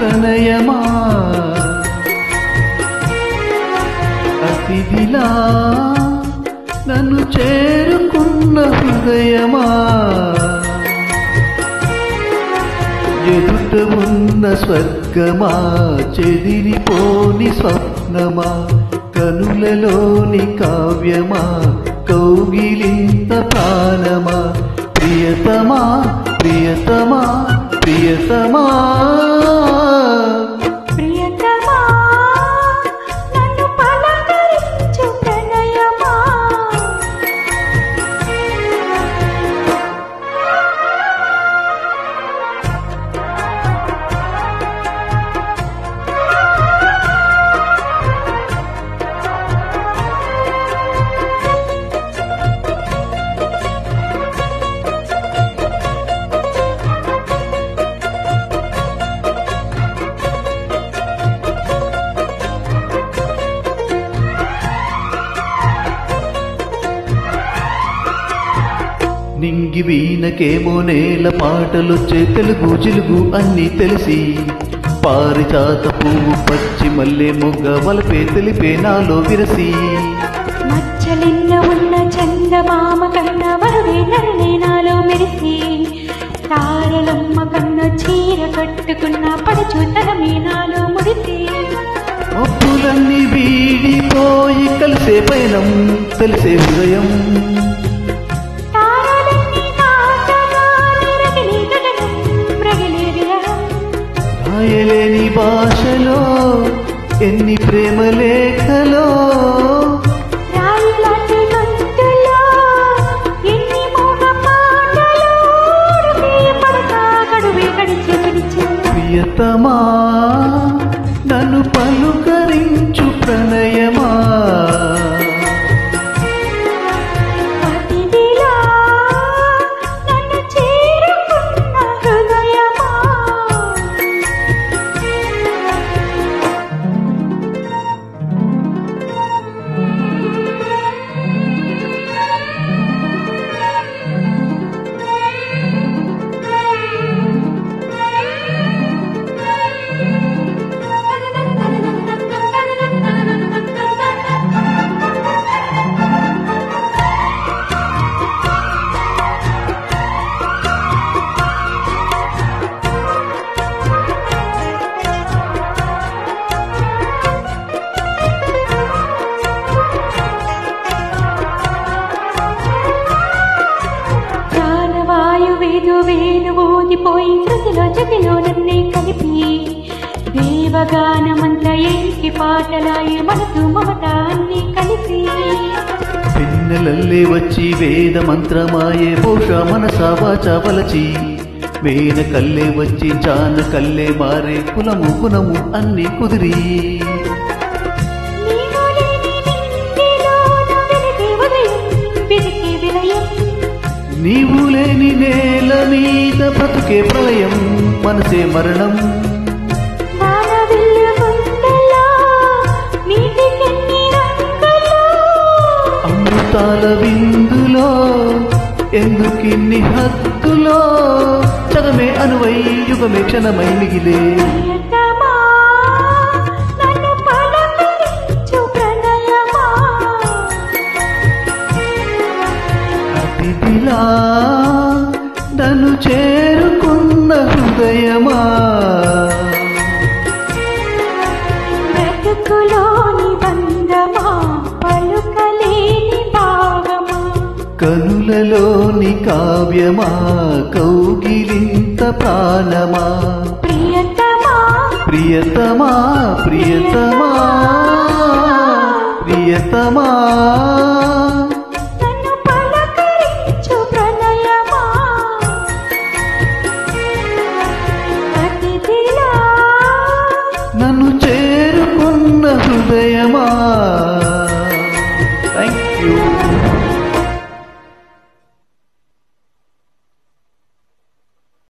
ప్రణయమా అతిథిలా నన్ను చేరుకున్న హృదయమా ఎదుట ఉన్న స్వర్గమా చెదిరిపోని స్వప్నమా కనులలోని కావ్యమా కౌగిలింత ప్రాణమా ప్రియతమా ప్రియతమా ప్రియతమా ప్రియతమా నన్ను పలకరించు ప్రణయమా నింగి వీణకేమో నేల పాటలొచ్చే తెలుగు జిలుగు అన్ని తెలిసి పారిజాత పువ్వు పచ్చి మల్లె మొగ్గ వలపే తెలిపే నాలో విరసి మచ్చలిన్న ఉన్న చందమామ కన్న వరవే నరనే నాలో మెరిసి తారలమ్మ కన్న చీర కట్టుకున్న పడుచు తనమే నాలో మురిసి మబ్బులన్నీ వీడిపోయి కలిసే పయనం తెలిసే హృదయం తారలన్నీ నాటగాలి రగిలే గగనం రగిలే విరహం రాయలేని భాషలో ఎన్ని ప్రేమ లేఖలో రాయిలాంటి గొంతులో ఎన్ని మోగ పాటలు ఉడిపి పడతా గడువే గడిచి గడిచి ప్రియతమా నన్ను పలుకరించు ప్రణయమా అతిథిలా నన్ను చేరుకున్న హృదయమా ప్రాణవాయువేదో వేణు ఊదిపోయి శృతిలో జతిలో నన్నే కలిపి దేవగానమంత ఏంటి పాటలాయి మనసు మమత అన్ని కలిసి పిన్నెలల్లే వచ్చి వేద మంత్రమాయే పౌష మనస వాచ వలచి వేన కల్లే వచ్చి జాన కల్లే మారే కులము గుణము అన్ని కుదిరి నీవు లేని నింగిలోన వెలిగే ఉదయం, వెలిగే విలయం. నీవు లేని నేల మీద బ్రతుకే ప్రళయం మనసే మరణం వానవిల్లు గుండెలో, నీటికెన్ని రంగులు. అమృతాల విందులో ఎందుకిన్ని హద్దులో చదమే అనువై యుగమే క్షణమై మిగిలే ప్రియతమా, నన్ను పలకరించు ప్రణయమా. అతిథిలా నన్ను చేరుకున్న హృదయమా బ్రతుకులోని బంధమా, పలుకలేని భావమా. కనులలోని కావ్యమా కౌగిలింత ప్రాణమా ప్రియతమా ప్రియతమా ప్రియతమా ప్రియతమా